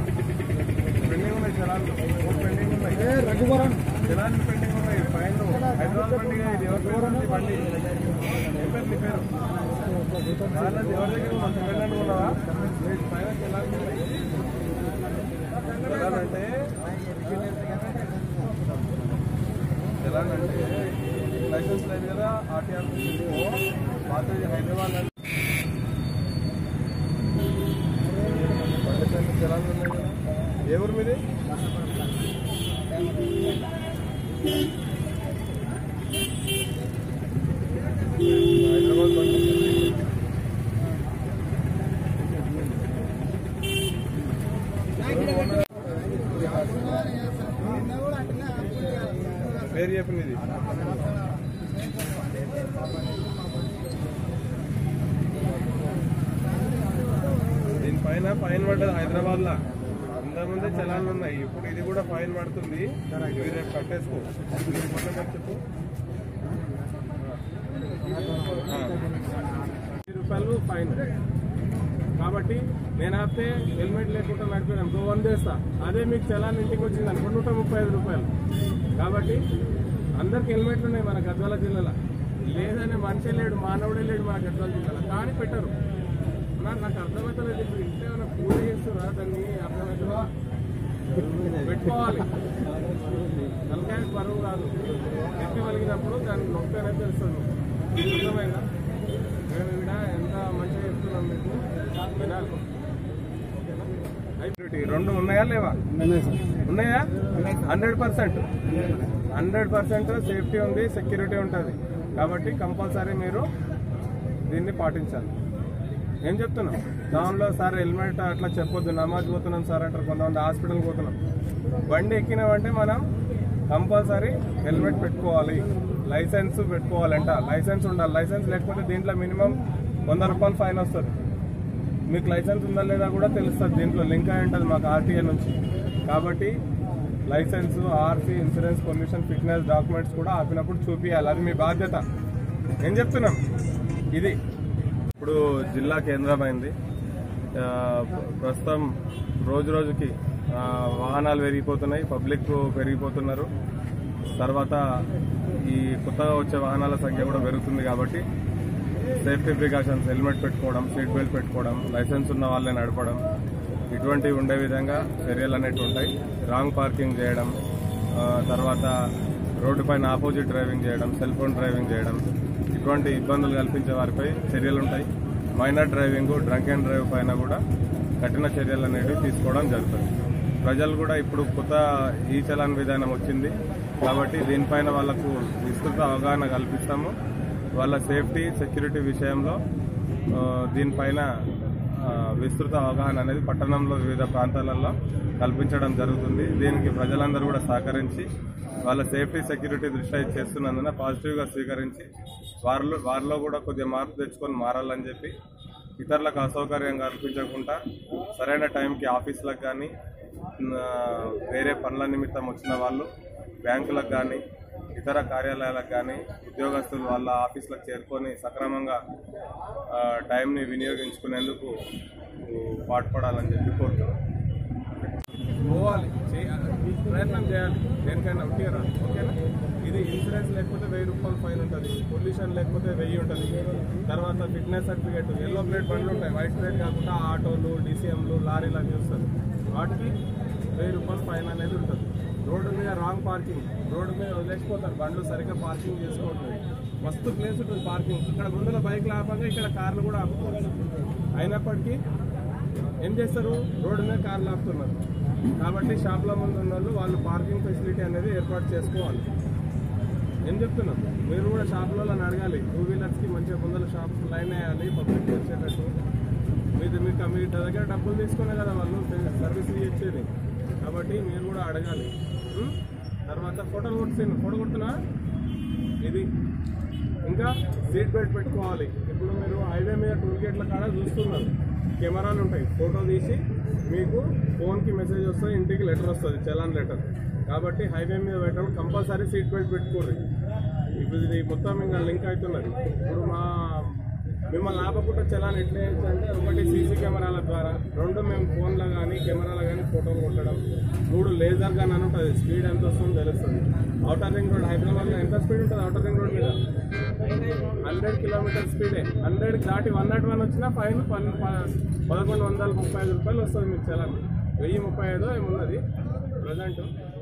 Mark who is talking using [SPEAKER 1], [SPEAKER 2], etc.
[SPEAKER 1] Pending ఉన్నాయి చలాన్లు మూడు pending ఉన్నాయి చలాన్లు పెండింగ్ ఉన్నాయి ఫైన్ హైదరాబాద్ బండి ఇది ఎవరి పేరు ఉంది బండి ఏం పేరు నీ పేరు వాళ్ళది ఎవరి దగ్గర ఉంది? మన తమిళనాడు ఉన్నదా లేదు, పైన చలాన్లు ఉన్నాయి చలాన్ అంటే చలాన్ అంటే లైసెన్స్ లేదు కదా ఆర్టీఆర్ పాత హైదరాబాద్ లో పండితులు చలాన్లు ఉన్నాయి కదా ఏ ఊరు మీది హైదరాబాద్ బండి పేరు చెప్పింది ఇది దీనిపైన ఫైన్ పడ్డది హైదరాబాద్ లా ఇంతకుముందే చలాన్లు ఉన్నాయి ఇప్పుడు ఇది కూడా ఫైన్ పడుతుంది ఇది రేపు కట్టేసుకో నీ ఫోన్ నెంబర్ చెప్పు ఆ. వెయ్యి రూపాయలు ఫైన్ కాబట్టి నేను ఆపితే హెల్మెట్ లేకుండా నడిపాను అనుకో వంద వేస్తా అదే మీకు చలాన్ ఇంటికి వచ్చింది అనుకో నూట ముప్పై ఐదు రూపాయలు కాబట్టి అందరికి హెల్మెట్లు ఉన్నాయి మన గద్వాల జిల్లాలో లేదనే మనిషే లేడు మానవుడే లేడు మన గద్వాల జిల్లాలో కానీ పెట్టరు నాకు నాకు అర్థమవుతలేదు ఇప్పుడు ఇంటే ఏమైనా పూజ చేస్తున్నా దాన్ని అర్థమవుతుందా పెట్టుకోవాలి తలకాయ పరువు కాదు ఎత్తి వలిగినప్పుడు దాన్ని నొప్పి అనేది తెలుస్తుంది అర్థమైందా మేము ఇక్కడ ఎంత మంచిగా చెప్తున్నాం మీకు వినాలి ఓకేనా? రెండు ఉన్నాయా లేవా ఉన్నాయా hundred percent hundred percent safety ఉంది సెక్యూరిటీ ఉంటుంది కాబట్టి కంపల్సరీ మీరు దీన్ని పాటించాలి ఏం చెప్తున్నాం దానిలో సార్ హెల్మెట్ అట్లా చెప్పొద్దు నమాజ్ పోతున్నాం సార్ అంటారు కొంతమంది హాస్పిటల్ పోతున్నాం బండి ఎక్కినామంటే మనం కంపల్సరీ హెల్మెట్ పెట్టుకోవాలి లైసెన్స్ పెట్టుకోవాలంట లైసెన్స్ ఉండాలి లైసెన్స్ లేకపోతే దీంట్లో మినిమం వంద రూపాయలు ఫైన్ వస్తుంది మీకు లైసెన్స్ ఉందా లేదా కూడా తెలుస్తుంది దీంట్లో లింక్ అయి ఉంటుంది మాకు ఆర్టీఏ నుంచి కాబట్టి license RC insurance pollution fitness documents కూడా ఆపినప్పుడు చూపించాలి అది మీ బాధ్యత ఏం చెప్తున్నాం ఇది ఇప్పుడు జిల్లా కేంద్రమైంది ఆ, ప్రస్తుతం రోజు రోజుకి ఆ, వాహనాలు పెరిగిపోతున్నాయి పబ్లిక్ పెరిగిపోతున్నారు తర్వాత ఈ కొత్తగా వచ్చే వాహనాల సంఖ్య కూడా పెరుగుతుంది కాబట్టి సేఫ్టీ ప్రికాషన్స్ హెల్మెట్ పెట్టుకోవడం సీట్ బెల్ట్ పెట్టుకోవడం లైసెన్స్ ఉన్న వాళ్ళే నడపడం ఇటువంటివి ఉండే విధంగా చర్యలు అనేవి ఉంటాయి రాంగ్ పార్కింగ్ చేయడం ఆ, తర్వాత రోడ్డు పైన ఆపోజిట్ డ్రైవింగ్ చేయడం సెల్ ఫోన్ డ్రైవింగ్ చేయడం ఇటువంటి ఇబ్బందులు కల్పించే వారిపై చర్యలు ఉంటాయి minor driving drunk and drive పైన కూడా కఠిన చర్యలు అనేవి తీసుకోవడం జరుగుతుంది ప్రజలు కూడా ఇప్పుడు కొత్త ఈ చలాన్ విధానం వచ్చింది కాబట్టి దీనిపైన వాళ్ళకు విస్తృత అవగాహన కల్పిస్తాము వాళ్ళ సేఫ్టీ సెక్యూరిటీ విషయంలో ఆ, దీనిపైన ఆ, విస్తృత అవగాహన అనేది పట్టణంలో వివిధ ప్రాంతాలలో కల్పించడం జరుగుతుంది దీనికి ప్రజలందరూ కూడా సహకరించి వాళ్ళ సేఫ్టీ సెక్యూరిటీ దృష్ట్యా ఇది చేస్తున్నందున పాజిటివ్గా స్వీకరించి వారిలో వారిలో కూడా కొద్దిగా మార్పు తెచ్చుకొని మారాలని చెప్పి ఇతరులకు అసౌకర్యం కల్పించకుండా సరైన టైంకి ఆఫీసులకు కానీ ఆ, వేరే పనుల నిమిత్తం వచ్చిన వాళ్ళు బ్యాంకులకు కానీ ఇతర కార్యాలయాలకు కానీ ఉద్యోగస్తులు వాళ్ళ ఆఫీసులకు చేరుకొని సక్రమంగా ఆ, టైంని వినియోగించుకునేందుకు ఊ, పాటుపడాలని చెప్పి కోరుతున్నాను పోవాలి చేయాలి ప్రయత్నం చేయాలి దేనికైనా ఒకే రాదు ఓకేనా ఇది ఇన్సూరెన్స్ లేకపోతే వెయ్యి రూపాయలు ఫైన్ ఉంటుంది పొల్యూషన్ లేకపోతే వెయ్యి ఉంటుంది తర్వాత ఫిట్నెస్ సర్టిఫికేట్ ఎల్లో ప్లేట్ బండ్లు ఉంటాయి వైట్ ప్లేట్ కాకుండా ఆటోలు డీసీఎంలు లారీలు అవి వస్తుంది వాటికి వెయ్యి రూపాయలు ఫైన్ అనేది ఉంటుంది రోడ్డు మీద రాంగ్ పార్కింగ్ రోడ్డు మీద వదిలేసిపోతారు బండ్లు సరిగ్గా పార్కింగ్ చేసుకోవట్లేదు మస్తు ప్లేస్ ఉంటుంది పార్కింగ్ ఇక్కడ ముందర బైక్లు ఆపగా ఇక్కడ కార్లు కూడా ఆపుకోవచ్చు అయినప్పటికీ ఏం చేస్తారు రోడ్డు మీద కార్లు ఆపుతున్నారు కాబట్టి షాప్ల ముందు ఉన్న వాళ్ళు వాళ్ళు పార్కింగ్ ఫెసిలిటీ అనేది ఏర్పాటు చేసుకోవాలి ఏం చెప్తున్నాం మీరు కూడా షాపులలో అడగాలి టూ వీలర్స్కి మంచిగా ముందర షాప్ లైన్ వేయాలి పబ్లిక్ వచ్చేటట్టు మీది మీకు మీ దగ్గర డబ్బులు తీసుకునే కదా వాళ్ళు సర్వీస్ ఇచ్చేది కాబట్టి మీరు కూడా అడగాలి ఉం? తర్వాత ఫోటోలు కొడుతున్నాను ఫోటో కొడుతున్నా ఇది ఇంకా సీట్ బెల్ట్ పెట్టుకోవాలి ఇప్పుడు మీరు హైవే మీద టోల్ గేట్ల కాడ చూస్తున్నారు కెమెరాలు ఉంటాయి ఫోటో తీసి మీకు ఫోన్కి మెసేజ్ వస్తుంది ఇంటికి లెటర్ వస్తుంది చలాన్ లెటర్ కాబట్టి హైవే మీద పెట్టడం కంపల్సరీ సీట్ బెల్ట్ పెట్టుకోరు ఇప్పుడు ఇది మొత్తం ఇంకా లింక్ అవుతున్నది ఇప్పుడు మా మిమ్మల్ని ఆపకుండా చలాన్ ఎట్లా చేయొచ్చు అంటే ఒకటి సీసీ కెమెరాల ద్వారా రెండు మేము ఫోన్లో కానీ కెమెరాలో కానీ ఫోటోలు కొట్టడం మూడు లేజర్ గాన్ అని ఉంటుంది స్పీడ్ ఎంత వస్తుందో తెలుస్తుంది అవుటర్ రింగ్ రోడ్ హైదరాబాద్లో ఎంత స్పీడ్ ఉంటుంది అవుటర్ రింగ్ రోడ్ మీద హండ్రెడ్ కిలోమీటర్ స్పీడే హండ్రెడ్ దాటి వన్ నాట్ వన్ వచ్చినా ఫైన్ పన్ ప- పదకొండు వందల ముప్పై ఐదు రూపాయలు వస్తుంది మీకు చలాన్ వెయ్యి ముప్పై ఐదు ఏమున్నది ప్రజెంట్